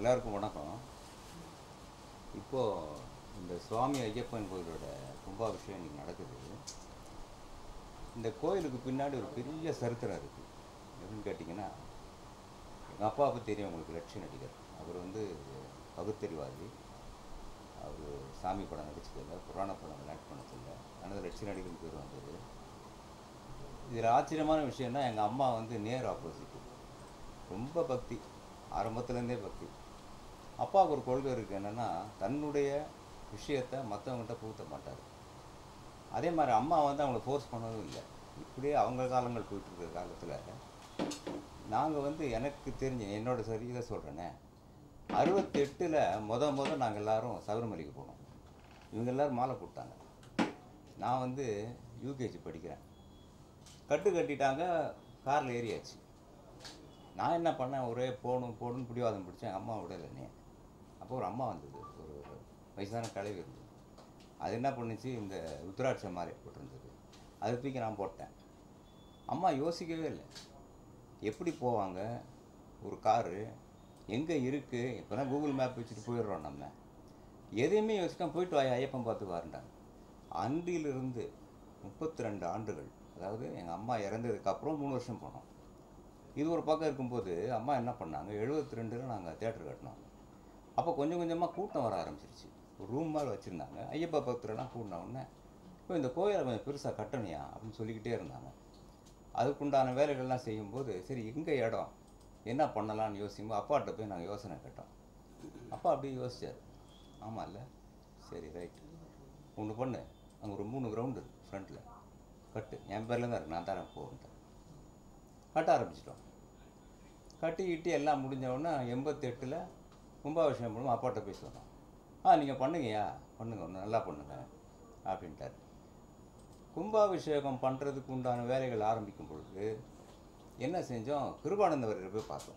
எல்லாருக்கும் வணக்கம் இப்போது இந்த சுவாமி ஐயப்பன் கோயிலோட கும்பாபிஷேகம் இன்னைக்கு நடக்குது இந்த கோயிலுக்கு பின்னாடி ஒரு பெரிய சரித்திரம் இருக்குது எப்படின்னு கேட்டிங்கன்னா எங்கள் அப்பாவுக்கு தெரியும் உங்களுக்கு லட்சுமி நடிகர் அவர் வந்து பகுத்தறிவாதி அவர் சாமி படம் நடிச்சதில்லை புராண படம் விளையாட்டு பண்ணதில்லை ஆனால் லட்சுமி நடிகர் பேர் வந்தது இதில் ஆச்சரியமான விஷயம்னா எங்கள் அம்மா வந்து நேர் ஆப்போசிட் ரொம்ப பக்தி ஆரம்பத்துலேருந்தே பக்தி அப்பாவுக்கு ஒரு கொள்கை இருக்குது என்னென்னா தன்னுடைய விஷயத்தை மற்றவங்கள்ட்ட புகுத்த மாட்டார் அதே மாதிரி அம்மா வந்து அவங்கள ஃபோர்ஸ் பண்ணதும் இல்லை இப்படியே அவங்க காலங்கள் போயிட்டு இருக்கிற காலத்தில் நாங்கள் வந்து எனக்கு தெரிஞ்ச என்னோட சரி இதை சொல்கிறேனே அறுபத்தெட்டில் முத முத நாங்கள் எல்லாரும் சபரிமலைக்கு போனோம் இவங்க எல்லாரும் மாலை போட்டாங்க நான் வந்து யூகேஜி படிக்கிறேன் கட்டு கட்டிட்டாங்க காரில் ஏறியாச்சு நான் என்ன பண்ணேன் ஒரே போகணும் போகணும்னு பிடிவாதம் பிடிச்சேன் அம்மா விடலைனே அப்போ ஒரு அம்மா வந்தது ஒரு வயசான கழிவு இருந்தது அது என்ன பண்ணுச்சு இந்த ருத்ராட்ச மாலை போட்டிருந்தது அதை தூக்கி நான் போட்டேன் அம்மா யோசிக்கவே இல்லை எப்படி போவாங்க ஒரு காரு எங்கே இருக்குது இப்போ தான் கூகுள் மேப் வச்சுட்டு போயிடுறோம் நம்ம எதையுமே யோசிக்காம போயிட்டு வாய் ஐயப்பன் பார்த்து வாருண்டாங்க அன்றிலிருந்து முப்பத்தி ரெண்டு ஆண்டுகள் அதாவது எங்கள் அம்மா இறந்ததுக்கு அப்புறம் மூணு வருஷம் போனோம் இது ஒரு பக்கம் இருக்கும்போது அம்மா என்ன பண்ணாங்க எழுபத்தி ரெண்டில் நாங்கள் தேட்டர் கட்டினோம் அப்போ கொஞ்சம் கொஞ்சமாக கூட்டம் வர ஆரம்பிச்சிருச்சு ஒரு ரூம் மாதிரி வச்சுருந்தாங்க ஐயப்பா பக்தரெல்லாம் கூட்டின உடனே இப்போ இந்த கோயிலை கொஞ்சம் பெருசாக கட்டணையா அப்படின்னு சொல்லிக்கிட்டே இருந்தாங்க அதுக்குண்டான வேலைகள்லாம் செய்யும்போது சரி எங்கே இடம் என்ன பண்ணலாம்னு யோசிக்கும்போது அப்பாட்ட போய் நாங்கள் யோசனை கேட்டோம் அப்பா அப்படியே யோசிச்சார் ஆமாம் இல்லை சரி ரைட் ஒன்று பண்ணு அங்கே ஒரு மூணு கிரவுண்டு இருக்கு ஃப்ரண்ட்டில் கட்டு என் பேரில் தான் இருக்கு நான் தரேன் போன்ட்டேன் கட்ட ஆரம்பிச்சிட்டோம் கட்டிக்கிட்டு எல்லாம் முடிஞ்ச உடனே எண்பத்தெட்டில் கும்பாபிஷேகம் பண்ணுவோம் அப்பாட்ட போய் சொன்னோம் ஆ நீங்கள் பண்ணுங்கய்யா பண்ணுங்க ஒன்று நல்லா பண்ணுங்க அப்படின்ட்டார் கும்பாபிஷேகம் பண்ணுறதுக்கு உண்டான வேலைகள் ஆரம்பிக்கும் பொழுது என்ன செஞ்சோம் கிருபானந்தவரில் போய் பார்த்தோம்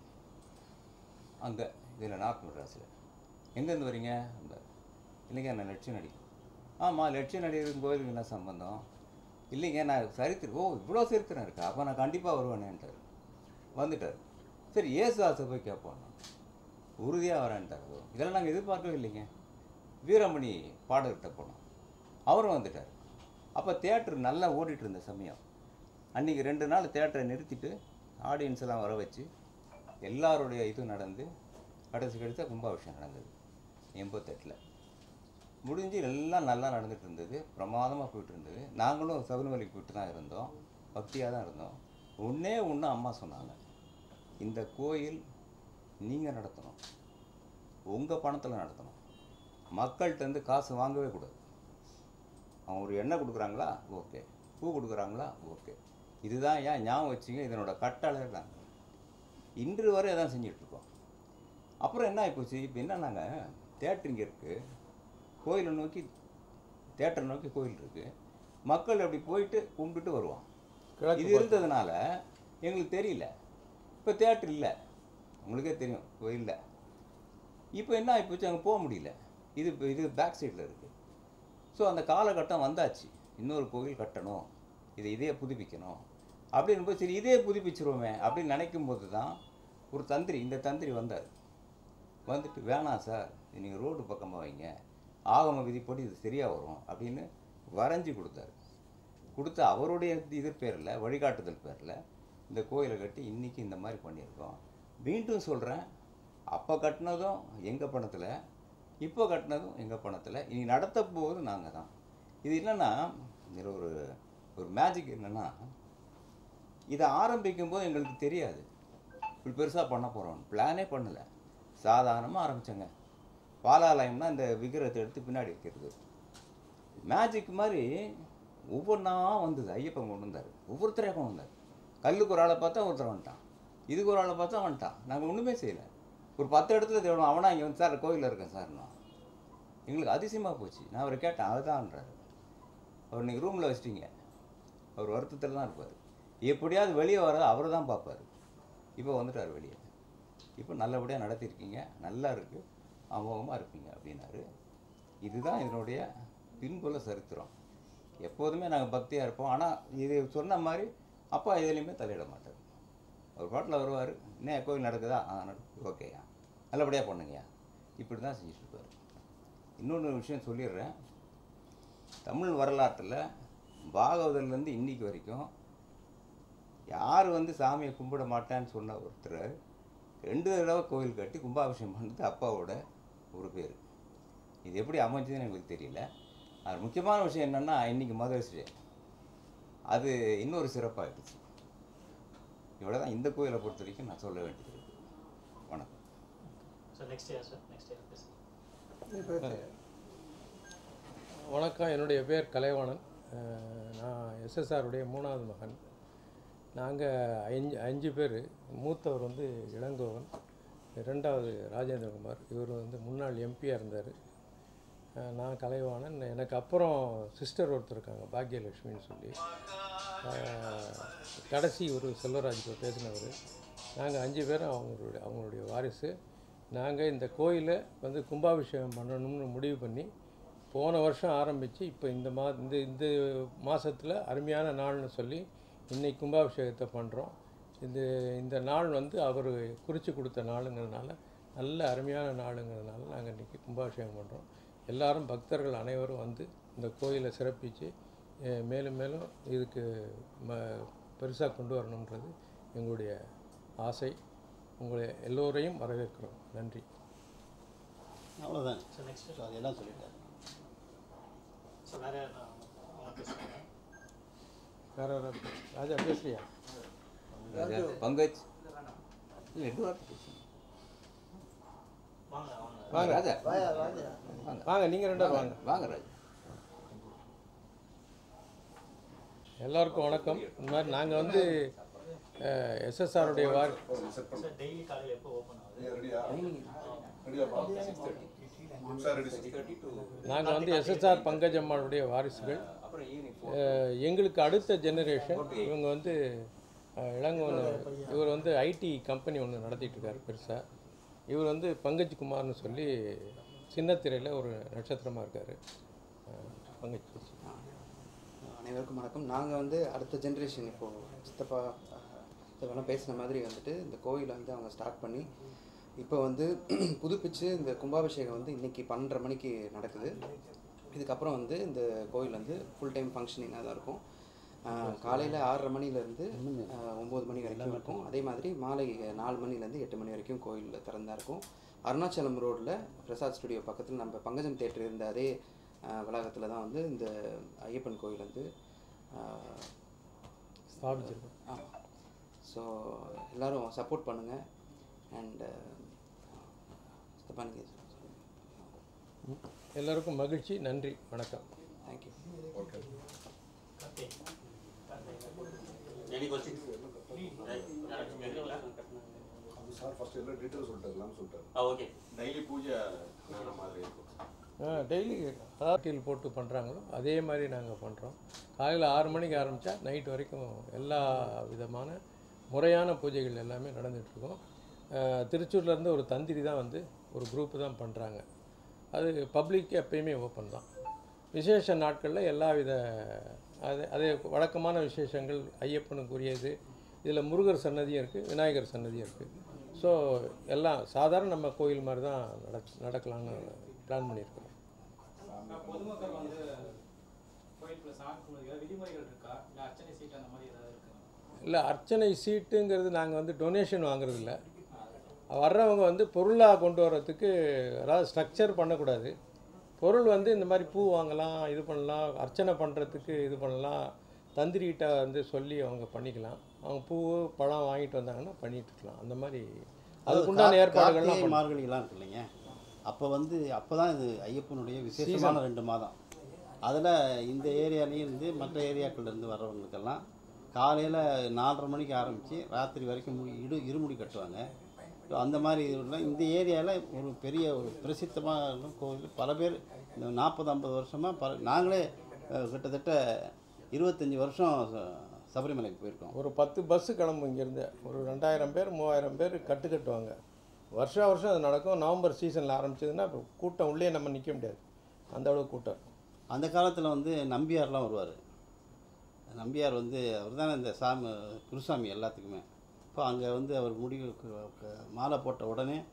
அங்கே இதில் நார்த் மெட்ராஸில் எங்கேருந்து வரீங்க அந்த இல்லைங்க நான் லட்சியம் நடிகர் ஆமாம் லட்சியம் நடிகருக்கு கோயிலுக்கு என்ன சம்பந்தம் இல்லைங்க நான் சரித்திரம் ஓ இவ்வளோ சரித்திரம் இருக்கா அப்போ நான் கண்டிப்பாக வருவேனேன்ட்டார் வந்துட்டார் சரி ஏசுதாசை போய் கேட்போம் உறுதியாக வரேன்ட்டார் ஓ, இதெல்லாம் நாங்கள் எதிர்பார்க்கவே இல்லைங்க வீரமணி பாடகிட்ட போனோம் அவரும் வந்துட்டார் அப்போ தேட்டர் நல்லா ஓடிட்டு இருந்த சமயம் அன்றைக்கி ரெண்டு நாள் தேட்டரை நிறுத்திட்டு ஆடியன்ஸ் எல்லாம் வர வச்சு எல்லாருடைய இது நடந்து கடைசி கடைசியாக கும்பாபிஷேகம் நடந்தது எண்பத்தெட்டில் முடிஞ்சு எல்லாம் நல்லா நடந்துட்டு இருந்தது பிரமாதமாக போயிட்டு இருந்தது நாங்களும் சபரிமலைக்கு போயிட்டு தான் இருந்தோம் பக்தியாக தான் இருந்தோம் ஒன்றே ஒன்று அம்மா சொன்னாங்க இந்த கோயில் நீங்கள் நடத்தணும் உங்கள் பணத்தில் நடத்தணும் மக்கள்கிட்டருந்து காசு வாங்கவே கூடாது அவங்க ஒரு எண்ணெய் கொடுக்குறாங்களா ஓகே பூ கொடுக்குறாங்களா ஓகே இதுதான் ஏன் ஞாபகம் வச்சுங்க இதனோட கட்டளை தான் இன்று வரை அதான் செஞ்சிட்ருக்கோம் அப்புறம் என்ன ஆகிப்போச்சு இப்போ என்ன நாங்கள் தேட்டர் இங்கே இருக்குது கோயிலை நோக்கி தேட்டரை நோக்கி கோயில் இருக்குது மக்கள் அப்படி போயிட்டு கும்பிட்டுட்டு வருவான் கிழக்கு இது இருந்ததுனால எங்களுக்கு தெரியல இப்போ தேட்டர் இல்லை உங்களுக்கே தெரியும் கோயிலில் இப்போ என்ன ஆகிப்போச்சு அங்கே போக முடியல இது இப்போ இது பேக் சைடில் இருக்குது ஸோ அந்த காலகட்டம் வந்தாச்சு இன்னொரு கோயில் கட்டணும் இதை இதே புதுப்பிக்கணும் அப்படின்னு போய் சரி இதே புதுப்பிச்சிருவோமே அப்படின்னு நினைக்கும் போது தான் ஒரு தந்திரி இந்த தந்திரி வந்தார் வந்துட்டு வேணாம் சார் நீங்கள் ரோடு பக்கமாக வைங்க ஆகம விதிப்படி இது சரியாக வரும் அப்படின்னு வரைஞ்சி கொடுத்தாரு கொடுத்து அவருடைய இது பேரில் வழிகாட்டுதல் பேரில் இந்த கோயிலை கட்டி இன்றைக்கி இந்த மாதிரி பண்ணியிருக்கோம் மீண்டும் சொல்கிறேன் அப்போ கட்டினதும் எங்கள் பணத்தில் இப்போ கட்டினதும் எங்கள் பணத்தில் இனி நடத்த போவது நாங்கள் தான் இது என்னென்னா இதில் ஒரு ஒரு மேஜிக் என்னென்னா இதை ஆரம்பிக்கும் போது எங்களுக்கு தெரியாது இப்படி பெருசாக பண்ண போகிறோம் பிளானே பண்ணலை சாதாரணமாக ஆரம்பித்தேங்க பாலாலயம்னா இந்த விக்கிரகத்தை எடுத்து பின்னாடி வைக்கிறது மேஜிக் மாதிரி ஒவ்வொன்றா வந்தது ஐயப்பன் கொண்டு வந்தார் ஒவ்வொருத்தரையாக கொண்டு வந்தார் கல்லுக்கு ஒரு ஆளை பார்த்தா ஒருத்தர் வந்துட்டான் இதுக்கு ஒரு ஆளை பார்த்தா வந்துட்டான் நாங்கள் ஒன்றுமே செய்யலை ஒரு பத்து இடத்துல தேடணும் அவனா இங்கே வந்து சார் கோயிலில் இருக்கேன் சார்னா எங்களுக்கு அதிசயமாக போச்சு நான் அவரை கேட்டேன் அதுதான்ன்றாரு அவர் நீங்கள் ரூமில் வச்சிட்டீங்க அவர் வருத்தத்தில் தான் இருப்பார் எப்படியாவது வெளியே வர அவர் தான் பார்ப்பார் இப்போ வந்துட்டார் வெளியே இப்போ நல்லபடியாக நடத்தியிருக்கீங்க நல்லா இருக்குது அமோகமாக இருப்பீங்க அப்படின்னாரு இதுதான் இதனுடைய பின்புல சரித்திரம் எப்போதுமே நாங்கள் பக்தியாக இருப்போம் ஆனால் இது சொன்ன மாதிரி அப்பா எதுலேயுமே தலையிட மாட்டார் அவர் பாட்டில் வருவார் என்ன கோயில் நடக்குதா ஆ நடக்குது ஓகேயா நல்லபடியாக பண்ணுங்கய்யா இப்படி தான் செஞ்சுட்டு இருப்பாரு இன்னொன்று விஷயம் சொல்லிடுறேன் தமிழ் வரலாற்றில் பாகவதர்லேருந்து இன்னைக்கு வரைக்கும் யார் வந்து சாமியை கும்பிட மாட்டான்னு சொன்ன ஒருத்தர் ரெண்டு தடவை கோயில் கட்டி கும்பாபிஷேகம் பண்ணது அப்பாவோட ஒரு பேர் இது எப்படி அமைஞ்சதுன்னு எங்களுக்கு தெரியல அது முக்கியமான விஷயம் என்னென்னா இன்னைக்கு மதர்ஸ் டே அது இன்னொரு சிறப்பாகிடுச்சு இவ்வளோ தான் இந்த கோயிலை பொறுத்த வரைக்கும் நான் சொல்ல வேண்டியது இருக்கு வணக்கம் sir next year sir next year பேசுங்க வணக்கம் என்னுடைய பேர் கலைவாணன் அஹ் நான் எஸ்எஸ்ஆருடைய மூணாவது மகன் நாங்கள் அஞ்சு அஞ்சு பேர் மூத்தவர் வந்து இளங்கோவன் ரெண்டாவது ராஜேந்திரகுமார் இவர் வந்து முன்னாள் எம்பியாக இருந்தார் நான் கலைவாணன் எனக்கு அப்புறம் சிஸ்டர் ஒருத்தர் இருக்காங்க பாக்யலட்சுமின்னு சொல்லி அஹ் கடைசி ஒரு செல்வராஜ் இப்போ பேசினவர் நாங்கள் அஞ்சு பேரும் அவங்களுடைய அவங்களுடைய வாரிசு நாங்கள் இந்த கோயிலை வந்து கும்பாபிஷேகம் பண்ணணும்னு முடிவு பண்ணி போன வருஷம் ஆரம்பித்து இப்போ இந்த மா இந்த இந்த மாதத்தில் அருமையான நாள்னு சொல்லி இன்னைக்கு கும்பாபிஷேகத்தை பண்ணுறோம் இந்த இந்த நாள் வந்து அவர் குறித்து கொடுத்த நாளுங்கிறதுனால நல்ல அருமையான நாளுங்கிறதுனால நாங்கள் இன்றைக்கி கும்பாபிஷேகம் பண்ணுறோம் எல்லாரும் பக்தர்கள் அனைவரும் வந்து இந்த கோயிலை சிறப்பித்து அஹ், மேலும் மேலும் இதுக்கு ம பெருசாக கொண்டு வரணுன்றது எங்களுடைய ஆசை உங்களை எல்லோரையும் வரவேற்கிறோம் நன்றி அவ்வளோதான் சார் நெக்ஸ்ட் ஸோ அதெல்லாம் சொல்லிட்டாரு சார் வேறு யாருன்னா அவங்க பேசுகிறாங்க வேற யாராவது ராஜா பேசுறியா ராஜா, பங்கஜ் இல்லை ரெண்டு வார்த்தை பேசுங்க. வாங்க வாங்க வாங்க. ராஜா வாங்க நீங்கள் ரெண்டாவது வாங்க வாங்க ராஜா எல்லாருக்கும் வணக்கம் இந்த மாதிரி நாங்கள் வந்து எஸ்எஸ்ஆருடைய வார் சார் டெய்லி காலையில் எப்போ ஓப்பன் ஆகுது நாங்கள் வந்து எஸ்எஸ்ஆர் பங்கஜம்மாளுடைய வாரிசுகள் அப்புறம் ஈவினிங் அஹ், எங்களுக்கு அடுத்த ஜெனரேஷன் இவங்க வந்து அஹ், இளங்கோவன் இவர் வந்து ஐடி கம்பெனி ஒன்று நடத்திட்டு இருக்காரு பெருசாக இவர் வந்து பங்கஜ் குமார்னு சொல்லி சின்னத்திரையில் ஒரு நட்சத்திரமாக இருக்கார் பங்கஜ் பேசி அனைவருக்கும் வணக்கம் நாங்கள் வந்து அடுத்த ஜென்ரேஷன் இப்போது சித்தப்பா அஹ், சித்தப்பாலாம் பேசின மாதிரி வந்துட்டு இந்த கோயிலை வந்து அவங்க ஸ்டார்ட் பண்ணி இப்போ வந்து புதுப்பிச்சு இந்த கும்பாபிஷேகம் வந்து இன்றைக்கி பன்னெண்டரை மணிக்கு நடக்குது இதுக்கப்புறம் வந்து இந்த கோயில் வந்து ஃபுல் டைம் ஃபங்க்ஷனிங்காக தான் இருக்கும் காலையில் ஆறரை மணிலேருந்து ஒம்பது மணி வரைக்கும் இருக்கும் அதே மாதிரி மாலை நாலு மணிலேருந்து எட்டு மணி வரைக்கும் கோயில் திறந்தா இருக்கும் அருணாச்சலம் ரோட்டில் பிரசாத் ஸ்டுடியோ பக்கத்தில் நம்ம பங்கஜம் தேட்டர் இருந்த அதே வளாகத்தில் தான் வந்து இந்த ஐயப்பன் கோயில் வந்து ஸ்தாபிச்சிருக்கோம் ஸோ எல்லாரும் சப்போர்ட் பண்ணுங்கள் அண்ட் நீங்கள் எல்லாருக்கும் மகிழ்ச்சி நன்றி வணக்கம் தேங்க்யூ கார்த்திக் எனி கொஸ்டின்ஸ் யாராச்சும் கேட்குறீங்களா அது சார் ஃபர்ஸ்ட் எல்லாம் டீட்டெயில் சொல்லிட்டாரு எல்லாம் சொல்லிட்டாரு ஆ ஓகே டெய்லி பூஜை நான மாதிரி இருக்கும் டெய்லி அதாட்டில் போட்டு பண்ணுறாங்களோ அதே மாதிரி நாங்கள் பண்ணுறோம் காலையில் ஆறு மணிக்கு ஆரம்பித்தா நைட் வரைக்கும் எல்லா விதமான முறையான பூஜைகள் எல்லாமே நடந்துகிட்ருக்கோம் திருச்சூர்லேருந்து ஒரு தந்திரி தான் வந்து ஒரு குரூப்பு தான் பண்ணுறாங்க அது பப்ளிக் எப்பயுமே ஓப்பன் தான் விசேஷ நாட்களில் எல்லா வித அது அதே வழக்கமான விசேஷங்கள் ஐயப்பனுக்குரியது இதில் முருகர் சன்னதியும் இருக்குது விநாயகர் சன்னதியும் இருக்குது ஸோ எல்லாம் சாதாரண நம்ம கோயில் மாதிரி தான் நடக் நடக்கலான்னு பிளான் பண்ணியிருக்கோம் பொதுமக்கள் வந்து கோயிலுக்குள்ள சாமி கும்பிடுறது விதிமுறைகள் இருக்கா இல்லை அர்ச்சனை சீட் அந்த மாதிரி ஏதாவது இருக்கா இல்லை அர்ச்சனை சீட்டுங்கிறது நாங்கள் வந்து டொனேஷன் வாங்குறது இல்ல வர்றவங்க வந்து பொருளாக கொண்டு வர்றதுக்கு அதாவது ஸ்ட்ரக்சர் பண்ணக்கூடாது பொருள் வந்து இந்த மாதிரி பூ வாங்கலாம் இது பண்ணலாம் அர்ச்சனை பண்ணுறதுக்கு இது பண்ணலாம் தந்திரிகிட்ட வந்து சொல்லி அவங்க பண்ணிக்கலாம் அவங்க பூ பழம் வாங்கிட்டு வந்தாங்கன்னா பண்ணிட்டு இருக்கலாம் அந்த மாதிரி அதுக்குண்டான ஏற்பாடுகள்லாம் கார்த்திகை பண்ண மார்கழிலாம் இருக்கு இல்லைங்க அப்போ வந்து அப்போ தான் இது ஐயப்பனுடைய விசேஷமான ரெண்டு மாதம் அதில் இந்த ஏரியாலேயும் இருந்து மற்ற ஏரியாக்கள்ல இருந்து வர்றவங்களுக்கெல்லாம் காலையில் நாலரை மணிக்கு ஆரம்பித்து ராத்திரி வரைக்கும் முடி இடு இருமுடி கட்டுவாங்க ஸோ அந்த மாதிரி இதெல்லாம் இந்த ஏரியாவில் ஒரு பெரிய ஒரு பிரசித்தமான கோவில் பல பேர் இந்த நாற்பது ஐம்பது வருஷமாக பல நாங்களே அஹ், கிட்டத்தட்ட இருபத்தஞ்சி வருஷம் ச- சபரிமலைக்கு போயிருக்கோம் ஒரு பத்து பஸ்ஸு கிளம்பும் இங்கேருந்து ஒரு ரெண்டாயிரம் பேர் மூவாயிரம் பேர் கட்டு கட்டுவாங்க வருஷம் வருஷம் அது நடக்கும் நவம்பர் சீசனில் ஆரம்பிச்சதுன்னா இப்போ கூட்டம் உள்ளே நம்ம நிற்க முடியாது அந்த அளவுக்கு கூட்டம் அந்த காலத்தில் வந்து நம்பியார்லாம் வருவார் நம்பியார் வந்து அவர் தானே இந்த சாமி குருசாமி எல்லாத்துக்குமே இப்போ அங்கே வந்து அவர் முடி க- க- மாலை போட்ட உடனே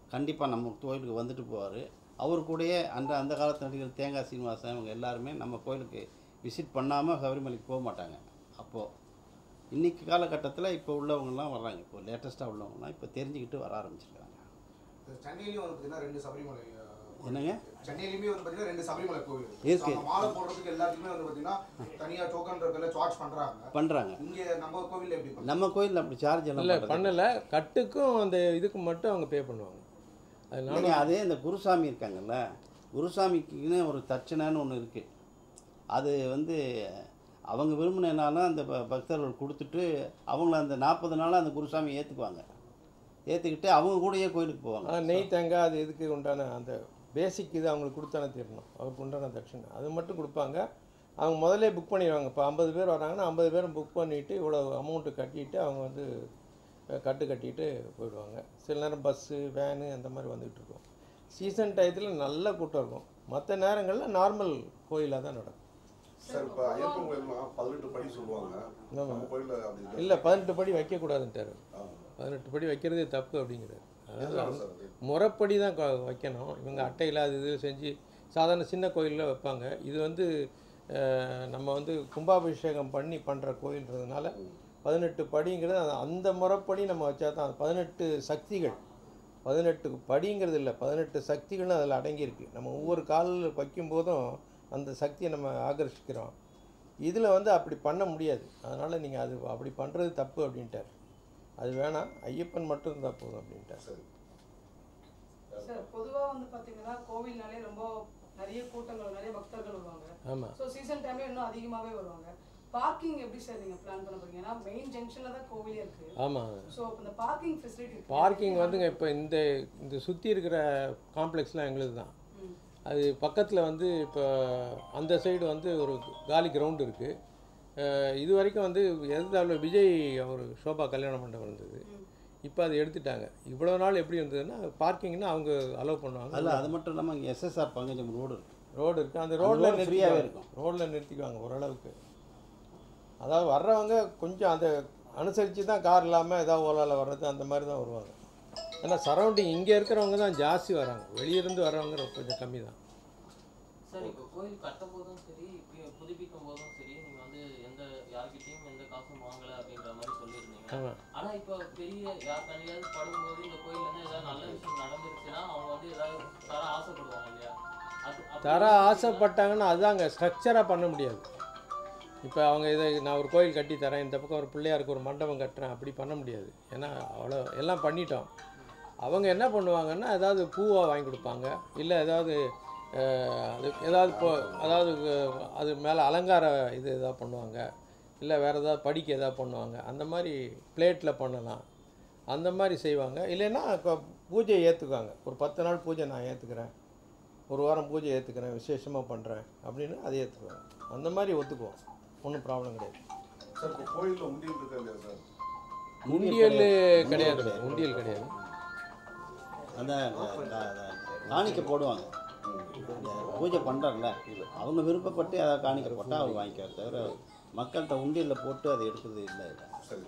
கண்டிப்பாக நம்ம கோயிலுக்கு வந்துட்டு போவார் அவர் கூடயே அந்த அந்த காலத்து நடிகர் தேங்காய் சீனிவாசன் இவங்க எல்லாருமே நம்ம கோயிலுக்கு விசிட் பண்ணாமல் சபரிமலைக்கு போக மாட்டாங்க அப்போது இன்றைக்கி காலகட்டத்தில் இப்போ உள்ளவங்கலாம் வர்றாங்க இப்போ லேட்டஸ்ட்டாக உள்ளவங்கலாம் இப்போ தெரிஞ்சுக்கிட்டு வர ஆரம்பிச்சிருக்காங்க சென்னையிலயும் வந்து பார்த்தீங்கன்னா ரெண்டு சபரிமலை அஹ், என்னங்க சென்னையிலுமே வந்து பார்த்தீங்கன்னா ரெண்டு சபரிமலை கோவில் இருக்கு. So, அங்க மாலை போடுறதுக்கு எல்லாத்துக்குமே வந்து பார்த்தீங்கன்னா தனியா டோக்கன் பேர்ல சார்ஜ் பண்றாங்க பண்ணுறாங்க இங்க நம்ம கோவில்ல எப்படி பண்றாங்க? நம்ம கோயிலில் அப்படி சார்ஜ் இல்லை எல்லாம் பண்ணல பண்ணலை கட்டுக்கும் அந்த இதுக்கு மட்டும் அவங்க பே பண்ணுவாங்க அது நானும் அதே இந்த குருசாமி இருக்காங்கல்ல குருசாமிக்குன்னு ஒரு தட்சணைன்னு ஒன்று இருக்குது அது வந்து அவங்க விரும்பினாலும் அந்த ப- பக்தர்கள் கொடுத்துட்டு அவங்கள அந்த நாற்பது நாளாக அந்த குருசாமி ஏற்றுக்குவாங்க ஏற்றுக்கிட்டு அவங்க கூடயே கோயிலுக்கு போவாங்க ஆனால் நெய் தேங்காய் அது இதுக்கு உண்டான அந்த பேசிக் இது அவங்களுக்கு கொடுத்தானே தீரணும் அவருக்கு உண்டான தட்சணை அது மட்டும் கொடுப்பாங்க அவங்க முதல்ல புக் பண்ணிடுவாங்க இப்போ ஐம்பது பேர் வராங்கன்னா ஐம்பது பேரும் புக் பண்ணிவிட்டு இவ்வளோ அமௌண்ட்டு கட்டிட்டு அவங்க வந்து அஹ், கட்டு கட்டிட்டு போயிடுவாங்க சில நேரம் பஸ்ஸு வேனு அந்த மாதிரி வந்துகிட்டு இருக்கும் சீசன் டயத்தில் நல்ல கூட்டம் இருக்கும் மற்ற நேரங்களில் நார்மல் கோயிலாக தான் நடக்கும் சார் இப்போ ஐயப்பன் கோயில்லாம் பதினெட்டு படி சொல்லுவாங்க ஆமா. நம்ம கோயில்ல அப்படி இல்ல. இல்லை பதினெட்டு படி வைக்கக்கூடாதுன்ட்டாரு ஆ. பதினெட்டு படி வைக்கிறதே தப்பு அப்படிங்கிறாரு அதாவது எதனால அவங்க- சார் அது? முறைப்படி தான் கொ- வைக்கணும் இவங்க அட்டை இல்லாத இது செஞ்சு சாதாரண சின்ன கோயிலில் வைப்பாங்க இது வந்து அஹ், நம்ம வந்து கும்பாபிஷேகம் பண்ணி பண்ணுற கோயில்ன்றதுனால பதினெட்டு படிங்கிறது அந்த- அந்த முறைப்படி நம்ம வச்சா தான் பதினெட்டு சக்திகள் பதினெட்டு படிங்கிறது இல்லை பதினெட்டு சக்திகளும் அதில் அடங்கியிருக்கு நம்ம ஒவ்வொரு காலில் வைக்கும்போதும் அந்த சக்தியை நம்ம ஆகர்ஷிக்கிறோம் இதில் வந்து அப்படி பண்ண முடியாது அதனால் நீங்கள் அது அப்படி பண்ணுறது தப்பு அப்படின்ட்டார் அது வேணாம் ஐயப்பன் மட்டும் இருந்தால் போதும் அப்படின்ட்டார் சரி சார் பொதுவா வந்து பாத்தீங்கன்னா கோவில்னாலே ரொம்ப நிறைய கூட்டங்கள் நிறைய பக்தர்கள் வருவாங்க ஆமாம் ஸோ சீசன் டைம்ல இன்னும் அதிகமாவே வருவாங்க பார்க்கிங் எப்படி சார் நீங்க பிளான் பண்ண போறீங்க ஏன்னா மெயின் ஜங்ஷன்ல தான் கோவிலே இருக்கு ஆமாம் ஸோ இந்த பார்க்கிங் ஃபெசிலிட்டி பார்க்கிங் வந்துங்க இப்போ இந்த இந்த சுற்றி இருக்கிற காம்ப்ளெக்ஸ்லாம் எங்களுது தான் அது பக்கத்தில் வந்து இப்போ அந்த சைடு வந்து ஒரு காலி கிரவுண்டு இருக்குது இது வரைக்கும் வந்து எதிர்த்தாவில் விஜய் அவர் ஷோபா கல்யாண மண்டபம் இருந்தது இப்போ அதை எடுத்துட்டாங்க இவ்வளோ நாள் எப்படி இருந்ததுன்னா பார்க்கிங்னா அவங்க அலோவ் பண்ணுவாங்க அதில் அது மட்டும் இல்லாமல் இங்கே எஸ்எஸ்ஆர் பங்கஜம் ரோடு இருக்குது ரோடு இருக்குது அந்த அந்த ரோட்டில் road free ஆவே நிறுத்திக்குவாங்க இருக்கும். ரோட்டில் நிறுத்திக்குவாங்க ஓரளவுக்கு அதாவது வர்றவங்க கொஞ்சம் அதை அனுசரித்து தான் கார் இல்லாமல் ஏதாவது ஓலாவில் வர்றது அந்த மாதிரி தான் வருவாங்க ஏன்னா சரௌண்டிங் இங்கே இருக்கிறவங்க தான் ஜாஸ்தி வராங்க வெளியிருந்து வர்றவங்க ரொம்ப கொஞ்சம் கம்மி தான் சார் இப்போ கோயில் கட்டும் போதும் சரி பி- புதுப்பிக்கும் போதும் சரி நீங்க வந்து எந்த யார்கிட்டயும் எந்த காசும் வாங்கல அப்படின்ற மாதிரி சொல்லியிருந்தீங்க ஆமா. ஆனா இப்போ பெரிய யார் கண்ணியாவது படும்போது இந்த கோயில்ல இருந்து ஏதாவது நல்ல விஷயம் நடந்துருச்சுன்னா அவங்க வந்து ஏதாவது தர ஆசைப்படுவாங்க இல்லையா அது அப்படி தர ஆசைப்பட்டாங்கன்னா அதுதாங்க ஸ்ட்ரக்சராக பண்ண முடியாது இப்போ அவங்க இதை நான் ஒரு கோயில் கட்டி தரேன் இந்த பக்கம் ஒரு பிள்ளையாருக்கு ஒரு மண்டபம் கட்டுறேன் அப்படி பண்ண முடியாது ஏன்னா அவ்வளோ எல்லாம் பண்ணிட்டோம் அவங்க என்ன பண்ணுவாங்கன்னா ஏதாவது பூவை வாங்கி கொடுப்பாங்க இல்லை ஏதாவது அஹ், அது ஏதாவது இப்போ அதாவது அஹ், அது மேலே அலங்கார இது எதாவது பண்ணுவாங்க இல்லை வேறு ஏதாவது படிக்க எதாவது பண்ணுவாங்க அந்த மாதிரி பிளேட்டில் பண்ணலாம் அந்த மாதிரி செய்வாங்க இல்லைன்னா இப்போ பூஜையை ஏற்றுக்குவாங்க ஒரு பத்து நாள் பூஜை நான் ஏற்றுக்கிறேன் ஒரு வாரம் பூஜை ஏற்றுக்கிறேன் விசேஷமாக பண்ணுறேன் அப்படின்னு அதை ஏற்றுக்குவாங்க அந்த மாதிரி ஒத்துக்குவோம் ஒன்றும் ப்ராப்ளம் கிடையாது சார் இப்போ கோயில்ல உண்டியல் இருக்கா இல்லையா சார் உண்டியல் கிடையாது. கிடையாது கிடையாது. உண்டியல் கிடையாது அந்த க- க- காணிக்கை போடுவாங்க இந்த பூஜை பண்ணுறாருல அவங்க விருப்பப்பட்டு அதை காணிக்கை போட்டால் அவர் வாங்கிக்குவார் தவிர மக்கள்கிட்ட உண்டியலில் போட்டு அதை எடுக்கிறது இல்லை இல்லை சரி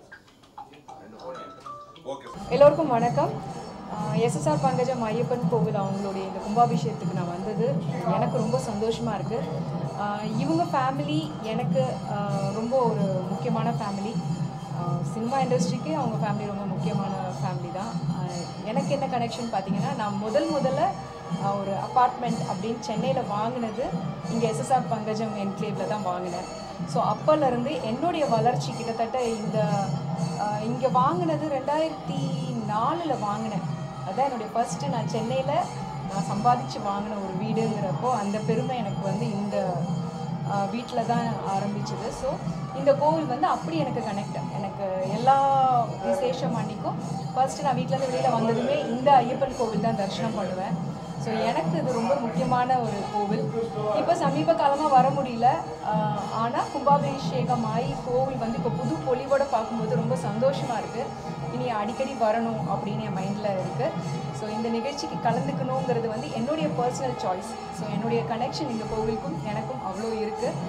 ஓகே சார் எல்லோருக்கும் வணக்கம் எஸ்எஸ்ஆர் பங்கஜம் ஐயப்பன் கோவில் அவங்களுடைய இந்த கும்பாபிஷேகத்துக்கு நான் வந்தது எனக்கு ரொம்ப சந்தோஷமாக இருக்குது இவங்க ஃபேமிலி எனக்கு ஆஹ், ரொம்ப ஒரு முக்கியமான ஃபேமிலி சினிமா இண்டஸ்ட்ரிக்கு அவங்க ஃபேமிலி ரொம்ப முக்கியமான ஃபேமிலி தான் ஆஹ், எனக்கு என்ன கனெக்ஷன் பார்த்தீங்கன்னா நான் முதல் முதல்ல ஆஹ், ஒரு அப்பார்ட்மெண்ட் அப்படின்னு சென்னையில் வாங்கினது இங்கே எஸ்எஸ்ஆர் பங்கஜம் என்க்ளேவில் தான் வாங்கினேன் ஸோ அப்போலேருந்து என்னுடைய வளர்ச்சி கிட்டத்தட்ட இந்த இங்கே வாங்கினது ரெண்டாயிரத்தி நாலில் வாங்கினேன் அதான் என்னுடைய ஃபர்ஸ்ட்டு நான் சென்னையில் நான் சம்பாதிச்சு வாங்கின ஒரு வீடுங்கிறப்போ அந்த பெருமை எனக்கு வந்து இந்த வீட்டில் தான் ஆரம்பிச்சது ஸோ இந்த கோவில் வந்து அப்படி எனக்கு கனெக்ட் எனக்கு எல்லா விசேஷம் அன்னைக்கும் ஃபர்ஸ்ட் நான் வீட்டிலேருந்து வெளியில் வந்ததுமே இந்த ஐயப்பன் கோவில் தான் தரிசனம் பண்ணுவேன் ஸோ எனக்கு இது ரொம்ப முக்கியமான ஒரு கோவில் இப்போ சமீப காலமாக வர முடியல ஆனால் கும்பாபிஷேகம் ஆகி கோவில் வந்து இப்போ புது பொலிவோட பார்க்கும்போது ரொம்ப சந்தோஷமாக இருக்குது இனி அடிக்கடி வரணும் அப்படின்னு என் மைண்டில் இருக்குது ஸோ இந்த நிகழ்ச்சிக்கு கலந்துக்கணுங்கிறது வந்து என்னுடைய பர்சனல் சாய்ஸ் ஸோ என்னுடைய கனெக்ஷன் இந்த கோவிலுக்கும் எனக்கும் அவ்வளோ இருக்குது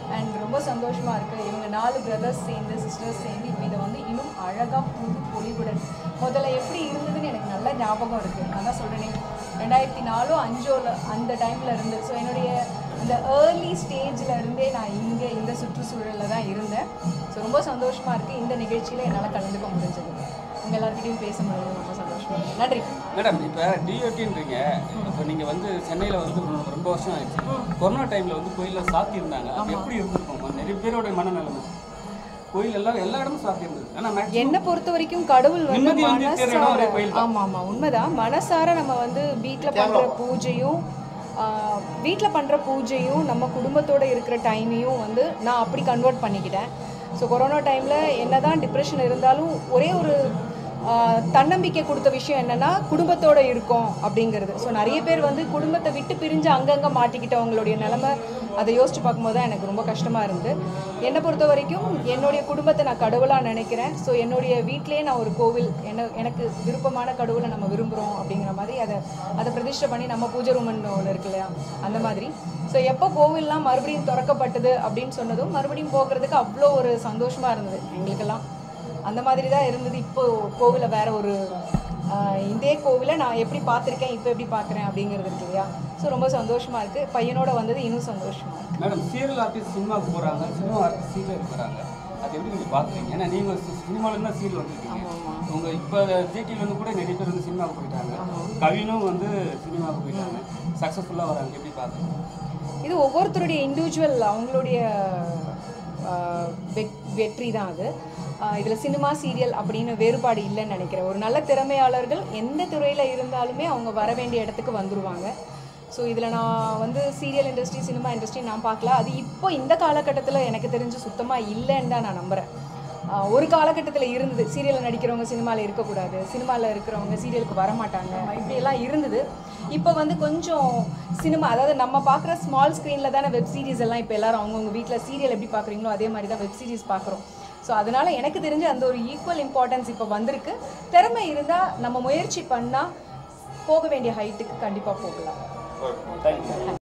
அண்ட் ரொம்ப சந்தோஷமாக இருக்குது இவங்க நாலு பிரதர்ஸ் சேர்ந்து சிஸ்டர்ஸ் சேர்ந்து இப்போ இதை வந்து இன்னும் அழகாக புது பொலிவுடன் முதல்ல எப்படி இருந்ததுன்னு எனக்கு நல்ல ஞாபகம் இருக்குது நான் தான் சொல்கிறேனே ரெண்டாயிரத்தி நாலோ அஞ்சோல அந்த டைமில் இருந்து ஸோ என்னுடைய அந்த ஏர்லி ஸ்டேஜில் இருந்தே நான் இங்கே இந்த சுற்றுச்சூழலில் தான் இருந்தேன் ஸோ ரொம்ப சந்தோஷமாக இருக்குது இந்த நிகழ்ச்சியில் என்னால் கலந்துக்க முடிஞ்சது உங்கள் எல்லாருக்கிட்டையும் பேச முடிஞ்சது ரொம்ப சந்தோஷமாக இருக்கு நன்றி மேடம் இப்போ டிஓடின்றீங்க இப்போ நீங்கள் வந்து சென்னையில் வந்து ரொம்ப- ரொம்ப வருஷம் ஆயிடுச்சு கொரோனா டைமில் வந்து கோயிலில் சாத்தியிருந்தாங்க அது எப்படி இருந்திருக்கும் நிறைய பேரோட மனநிலைமை கோயில் எல்லாம் எல்லா இடமும் சாத்தியிருந்தது ஆனால் maximum என்னை பொறுத்த வரைக்கும் கடவுள் வந்து நிம்மதி வந்து தேடுற இடம் மனசார ஒரே கோயில் தான். ஆமாம் ஆமாம் உண்மைதான் மனசார நம்ம வந்து வீட்டில் பண்ணுற பூஜையும் வீட்டில் பண்ணுற பூஜையும் நம்ம குடும்பத்தோட இருக்கிற டைமையும் வந்து நான் அப்படி கன்வெர்ட் பண்ணிக்கிட்டேன் ஸோ கொரோனா டைமில் என்னதான் டிப்ரெஷன் இருந்தாலும் ஒரே ஒரு ஆஹ், தன்னம்பிக்கை கொடுத்த விஷயம் என்னன்னா குடும்பத்தோட இருக்கோம் அப்படிங்கிறது ஸோ நிறைய பேர் வந்து குடும்பத்தை விட்டு பிரிஞ்சு அங்கங்கே மாட்டிக்கிட்டவங்களுடைய நிலமை அதை யோசிச்சு பார்க்கும்போது தான் எனக்கு ரொம்ப கஷ்டமாக இருந்து என்னை பொறுத்த வரைக்கும் என்னுடைய குடும்பத்தை நான் கடவுளாக நினைக்கிறேன் ஸோ என்னுடைய வீட்டிலேயே நான் ஒரு கோவில் என்ன எனக்கு விருப்பமான கடவுளை நம்ம விரும்புகிறோம் அப்படிங்கிற மாதிரி அதை அதை பிரதிஷ்டை பண்ணி நம்ம பூஜை ரூம்னு ஒன்று இருக்கு இல்லையா அந்த மாதிரி ஸோ எப்போ கோவில்லாம் மறுபடியும் திறக்கப்பட்டது அப்படின்னு சொன்னதும் மறுபடியும் போகிறதுக்கு அவ்வளோ ஒரு சந்தோஷமாக இருந்தது எங்களுக்கெல்லாம் அந்த மாதிரி தான் இருந்தது இப்போ கோவிலை வேற ஒரு ஆஹ், இதே கோவிலை நான் எப்படி பார்த்துருக்கேன் இப்போ எப்படி பார்க்குறேன் அப்படிங்கிறது இருக்கு இல்லையா ஸோ ரொம்ப சந்தோஷமாக இருக்குது பையனோட வந்தது இன்னும் சந்தோஷமாக இருக்கு மேடம் சீரியல் ஆர்டிஸ்ட் சினிமாவுக்கு போகிறாங்க சினிமா ஆர்டிஸ்ட் சீரியல் போகிறாங்க அது எப்படி நீங்கள் பார்க்குறீங்க ஏன்னா நீங்கள் சினிமாவிலேருந்து தான் சீரியல் வந்துருக்கீங்க உங்கள் இப்போ ஜிடிவிலேருந்து கூட நிறைய பேர் வந்து சினிமாவுக்கு போயிட்டாங்க கவினும் வந்து சினிமாவுக்கு போயிட்டாங்க சக்ஸஸ்ஃபுல்லாக வராங்க எப்படி பார்க்குறீங்க இது ஒவ்வொருத்தருடைய இண்டிவிஜுவல் அவங்களுடைய ஆஹ், வெக்- வெற்றி தான் அது இதில் சினிமா சீரியல் அப்படின்னு வேறுபாடு இல்லைன்னு நினைக்கிறேன் ஒரு நல்ல திறமையாளர்கள் எந்த துறையில் இருந்தாலுமே அவங்க வர வேண்டிய இடத்துக்கு வந்துருவாங்க ஸோ இதில் நான் வந்து சீரியல் இண்டஸ்ட்ரி சினிமா இண்டஸ்ட்ரி நான் பார்க்கல அது இப்போ இந்த காலகட்டத்தில் எனக்கு தெரிஞ்சு சுத்தமாக இல்லைன்னு தான் நான் நம்புகிறேன் ஆஹ் ஒரு காலகட்டத்தில் இருந்தது சீரியலில் நடிக்கிறவங்க சினிமாவில் இருக்கக்கூடாது சினிமாவில் இருக்கிறவங்க சீரியலுக்கு வர மாட்டாங்க இப்படியெல்லாம் இருந்தது இப்போ வந்து கொஞ்சம் சினிமா அதாவது நம்ம பார்க்குற ஸ்மால் ஸ்க்ரீனில் தானே வெப் சீரிஸ் எல்லாம் இப்போ எல்லாரும் அவங்கவுங்க வீட்டில் சீரியல் எப்படி பார்க்குறீங்களோ அதே மாதிரி தான் வெப் சீரிஸ் பார்க்குறோம் ஸோ அதனால் எனக்கு தெரிஞ்ச அந்த ஒரு ஈக்குவல் இம்பார்ட்டன்ஸ் இப்போ வந்திருக்கு திறமை இருந்தால் நம்ம முயற்சி பண்ணால் போக வேண்டிய ஹைட்டுக்கு கண்டிப்பாக போகலாம் தேங்க்யூ